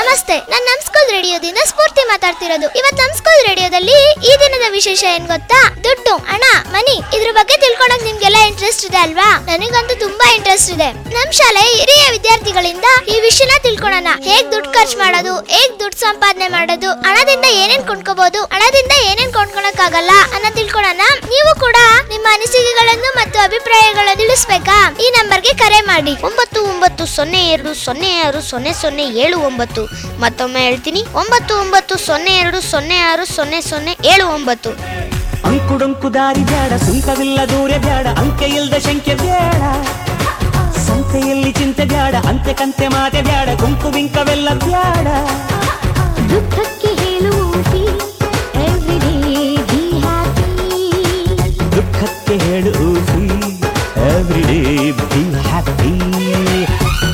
ನಮಸ್ತೆ ನಾನ್ ನಮ್ ಸ್ಕೂಲ್ ರೇಡಿಯೋದಿಂದ ಸ್ಫೂರ್ತಿ ಮಾತಾಡ್ತಿರೋದು ಇವತ್ ನಮ್ ಸ್ಕೂಲ್ ರೇಡಿಯೋದಲ್ಲಿ ಈ ದಿನದ ವಿಶೇಷ ಏನ್ ಗೊತ್ತಾ ದುಡ್ಡು ಹಣ ಮನಿ ಇದ್ರ ಬಗ್ಗೆ ತಿಳ್ಕೊಳಕ್ ನಿಮ್ಗೆಲ್ಲ ಇಂಟ್ರೆಸ್ಟ್ ಇದೆ ಅಲ್ವಾ ನನಗಂತೂ ತುಂಬಾ ಇಂಟ್ರೆಸ್ಟ್ ಇದೆ ನಮ್ ಶಾಲೆ ಹಿರಿಯ ವಿದ್ಯಾರ್ಥಿಗಳಿಂದ ಈ ವಿಷಯನ ತಿಳ್ಕೊಳೋಣ ಹೇಗ್ ದುಡ್ಡು ಖರ್ಚು ಮಾಡೋದು ಹೇಗ್ ದುಡ್ಡು ಸಂಪಾದನೆ ಮಾಡೋದು ಹಣದಿಂದ ಏನೇನ್ ಕೊಂಡ್ಕೋಬಹುದು ಹಣದಿಂದ ಏನೇನ್ ಕೊಂಡ್ಕೊಳಕ್ ಆಗಲ್ಲ ಅನ್ನೋ ತಿಳ್ಕೊಳೋಣ ನೀವು ಕೂಡ ನಿಮ್ಮ ಅನಿಸಿಕೆಗಳನ್ನು ಮತ್ತು ಅಭಿಪ್ರಾಯಗಳನ್ನು ತಿಳಿಸ್ಬೇಕಾ ಈ ನಂಬರ್ಗೆ ಕರೆ ಮಾಡಿ ಒಂಬತ್ತು ಒಂಬತ್ತು ಸೊನ್ನೆ ಎರಡು ಸೊನ್ನೆ ಆರು ಸೊನ್ನೆ ಸೊನ್ನೆ ಏಳು ಒಂಬತ್ತು ಮತ್ತೊಮ್ಮೆ ಹೇಳ್ತೀನಿ ಒಂಬತ್ತು ಒಂಬತ್ತು ಸೊನ್ನೆ ಎರಡು ಸೊನ್ನೆ ಆರು ಸೊನ್ನೆ ಸೊನ್ನೆ ಏಳು ಒಂಬತ್ತು ಅಂಕುಡೊಂಕು ದಾರಿ ಬ್ಯಾಡ ಸುಂಕವಿಲ್ಲ ದೂರ ಬ್ಯಾಡ ಅಂಕೆ ಇಲ್ದ ಶಂಕೆ ಬ್ಯಾಡ ಸಂತೆಯಲ್ಲಿ ಚಿಂತೆ ಬ್ಯಾಡ ಅಂತೆ ಕಂತೆ ಮಾತೆ ಬ್ಯಾಡ ಗುಂಪು ಬಿಂಕವೆಲ್ಲ ಬ್ಯಾಡ ದುಃಖಕ್ಕೆ ಹೇಳುವುದಿ ಎವ್ರಿಡೇ ಬಿ ಹ್ಯಾಪಿ ದುಃಖಕ್ಕೆ ಹೇಳು ಎವ್ರಿ ಡೇ ಬಿ ಹ್ಯಾಪಿ